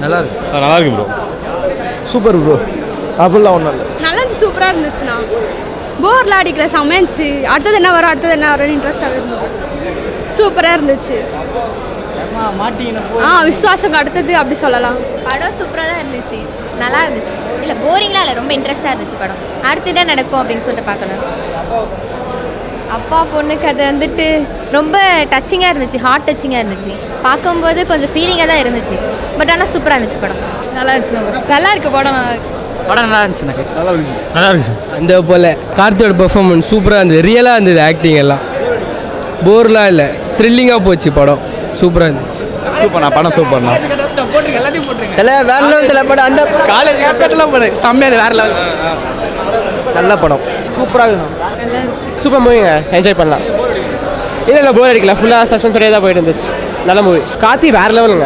நல்லா இருக்கு நல்லா இருக்கு ப்ரோ சூப்பர் ப்ரோ அப்படிலாம் ஒன்றும் இல்லை நல்லா இருந்துச்சு சூப்பராக இருந்துச்சுண்ணா போர்லாம் அடிக்கல செம்மையா இருந்துச்சு அடுத்தது என்ன வரும் அடுத்தது என்ன வரும்னு இன்ட்ரெஸ்டாக இருந்துச்சு சூப்பராக இருந்துச்சு ஆ விசுவாசம் அடுத்தது அப்படி சொல்லலாம் படம் சூப்பராக தான் இருந்துச்சு நல்லா இருந்துச்சு இல்லை போரிங்லாம் இல்லை ரொம்ப இன்ட்ரெஸ்டாக இருந்துச்சு படம் அடுத்து என்ன நடக்கும் அப்படின்னு சொல்லிட்டு பார்க்கணும் அப்பா பொண்ணு கதை வந்துட்டு ரொம்ப டச்சிங்காக இருந்துச்சு ஹார்ட் டச்சிங்காக இருந்துச்சு பார்க்கும்போது கொஞ்சம் ஃபீலிங்காக தான் இருந்துச்சு பட் ஆனால் சூப்பராக இருந்துச்சு படம் நல்லா இருந்துச்சு நல்லா இருக்கு படம் நல்லா இருக்கு படம் நல்லா இருந்துச்சு எனக்கு நல்லா இருக்கு நல்லா இருந்துச்சு அந்த போல் கார்த்தியோட பெர்ஃபார்மன்ஸ் சூப்பராக இருந்தது ரியலாக இருந்தது ஆக்டிங் எல்லாம் போர்லாம் இல்லை த்ரில்லிங்காக போச்சு படம் சூப்பராக இருந்துச்சு சூப்பர்ண்ணா படம் சூப்பர்ண்ணா தலை வேற லெவல் தலை படம் அந்த காலேஜ் கேப்டன்லாம் படம் செம்மையாக வேற லெவல் நல்ல படம் சூப்பராக இருக்கும் சூப்பர் மூவிங்க என்ஜாய் பண்ணலாம் இல்லை இல்லை போர் அடிக்கல ஃபுல்லாக சஸ்பென்ஸோடய தான் போயிட்டு இருந்துச்சு நல்ல மூவி கார்த்தி வேற லெவலுங்க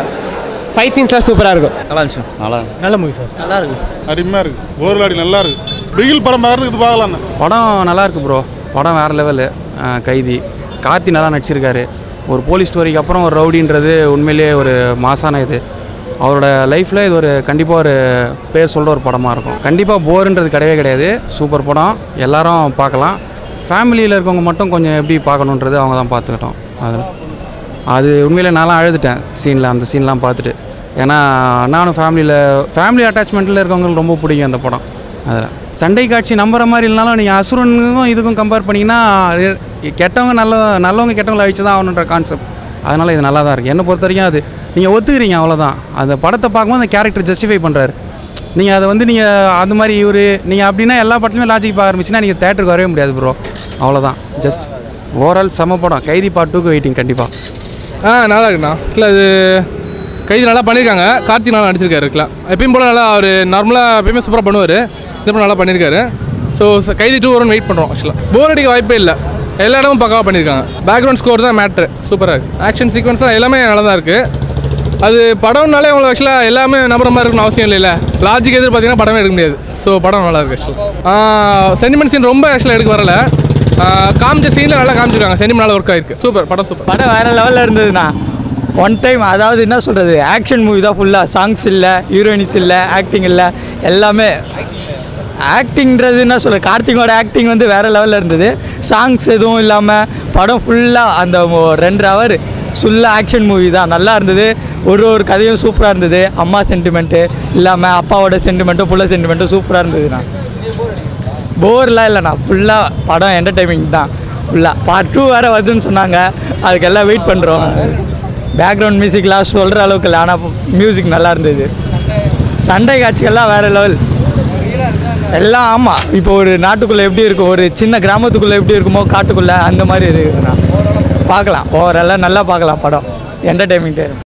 ஃபைட் சீன்ஸ்லாம் சூப்பராக இருக்கும் நல்லா இருந்துச்சு நல்லா நல்ல மூவி சார் நல்லா இருக்கு அருமையாக இருக்கு போர்லாடி நல்லா இருக்கு வெயில் படம் பார்க்கறதுக்கு இது பார்க்கலான்னு படம் நல்லா இருக்கு ப்ரோ படம் வேறு லெவலு கைதி கார்த்தி நல்லா நடிச்சிருக்காரு ஒரு போலீஸ் ஸ்டோரிக்கு அப்புறம் ஒரு ரவுடின்றது உண்மையிலேயே ஒரு மாசான இது அவரோட லைஃப்பில் இது ஒரு கண்டிப்பாக ஒரு பேர் சொல்கிற ஒரு படமாக இருக்கும் கண்டிப்பாக போருன்றது கிடையவே கிடையாது சூப்பர் படம் எல்லாரும் பார்க்கலாம் ஃபேமிலியில் இருக்கவங்க மட்டும் கொஞ்சம் எப்படி பார்க்கணுன்றது அவங்க தான் பார்த்துக்கிட்டோம் அதில் அது உண்மையிலே நான்லாம் அழுதுட்டேன் சீனில் அந்த சீன்லாம் பார்த்துட்டு ஏன்னா நானும் ஃபேமிலியில் ஃபேமிலி அட்டாச்மெண்ட்டில் இருக்கவங்களுக்கு ரொம்ப பிடிக்கும் அந்த படம் அதில் சண்டை காட்சி நம்புற மாதிரி இல்லைனாலும் நீங்கள் அசுரனுக்கும் இதுக்கும் கம்பேர் பண்ணிங்கன்னா அது கெட்டவங்க நல்ல நல்லவங்க கெட்டவங்களை அழிச்சு தான் ஆகணுன்ற கான்செப்ட் அதனால் இது நல்லா தான் இருக்குது என்னை பொறுத்த வரைக்கும் அது நீங்கள் ஒத்துக்கிறீங்க அவ்வளோதான் அந்த படத்தை பார்க்கும்போது அந்த கேரக்டர் ஜஸ்டிஃபை பண்ணுறாரு நீங்கள் அதை வந்து நீங்கள் அந்த மாதிரி இவர் நீங்கள் அப்படின்னா எல்லா படத்துலையுமே லாஜிக் பார்க்க ஆரம்பிச்சுன்னா நீங்கள் தேட்டருக்கு வரவே முடியாது ப்ரோ அவ்வளோதான் ஜஸ்ட் ஓவரால் செம படம் கைதி பார்ட் டூக்கு வெயிட்டிங் கண்டிப்பாக ஆ நல்லா இருக்குண்ணா இல்லை அது கைது நல்லா பண்ணியிருக்காங்க கார்த்தி நல்லா நடிச்சிருக்காரு இருக்கலாம் எப்பயும் போல் நல்லா அவர் நார்மலாக எப்பயுமே சூப்பராக பண்ணுவார் இது போல் நல்லா பண்ணியிருக்காரு ஸோ கைதி டூ வரும்னு வெயிட் பண்ணுறோம் ஆக்சுவலாக போர் அடிக்க வாய்ப்பே இல்லை எல்லா இடமும் பக்காவாக பண்ணியிருக்காங்க பேக்ரவுண்ட் ஸ்கோர் தான் மேட்ரு சூப்பராக இருக்குது ஆக்ஷன் சீக்வன்ஸ்லாம் எல்லாமே நல்லா தான் இருக்குது அது படம்னாலே உங்களுக்கு ஆக்சுவலாக எல்லாமே நம்புற மாதிரி இருக்கணும் அவசியம் இல்லைல்ல லாஜிக் எதிர் பார்த்தீங்கன்னா படமே எடுக்க முடியாது ஸோ படம் நல்லா இருக்கு ஆக்சுவலாக சென்டிமெண்ட் சீன் ரொம்ப ஆக்சுவலாக எடுக்க வரல ஆஹ் காமிச்ச சீனில் நல்லா காமிச்சிருக்காங்க சென்டிமெண்ட் நல்லா ஒர்க் ஆயிருக்கு சூப்பர் படம் சூப்பர் படம் வேறு லெவலில் இருந்ததுண்ணா ஒன் டைம் அதாவது என்ன சொல்கிறது ஆக்ஷன் மூவி தான் ஃபுல்லாக சாங்ஸ் இல்லை ஹீரோயின்ஸ் இல்லை ஆக்டிங் இல்லை எல்லாமே ஆக்டிங்கிறது என்ன சொல்கிறது கார்த்திகோட ஆக்டிங் வந்து வேறு லெவலில் இருந்தது சாங்ஸ் எதுவும் இல்லாமல் படம் ஃபுல்லாக அந்த மொ- ரெண்டரை ஹவர் ஃபுல்லாக ஆக்ஷன் மூவி தான் நல்லா இருந்தது ஒரு ஒரு கதையும் சூப்பராக இருந்தது அம்மா சென்டிமெண்ட்டு இல்லாமல் அப்பாவோட சென்டிமெண்ட்டும் புள்ள சென்டிமெண்ட்டும் சூப்பராக இருந்ததுண்ணா போர்லாம் இல்லைண்ணா ஃபுல்லாக படம் என்டர்டைன்மெண்ட் தான் ஃபுல்லாக பார்ட் டூ வேறு வருதுன்னு சொன்னாங்க அதுக்கெல்லாம் வெயிட் பண்ணுறோம் பேக்ரவுண்ட் மியூசிக்லாம் சொல்கிற அளவுக்கு இல்லை ஆனால் மியூசிக் நல்லா இருந்தது சண்டை காட்சிகள்லாம் வேறு லெவல் எல்லாம் ஆமாம் இப்போ ஒரு நாட்டுக்குள்ளே எப்படி இருக்கும் ஒரு சின்ன கிராமத்துக்குள்ளே எப்படி இருக்குமோ காட்டுக்குள்ளே அந்த மாதிரி இருக்குண்ணா பார்க்கலாம் ஓவரெல்லாம் நல்லா பார்க்கலாம் படம் என்டர்டைன்மெண்ட்டு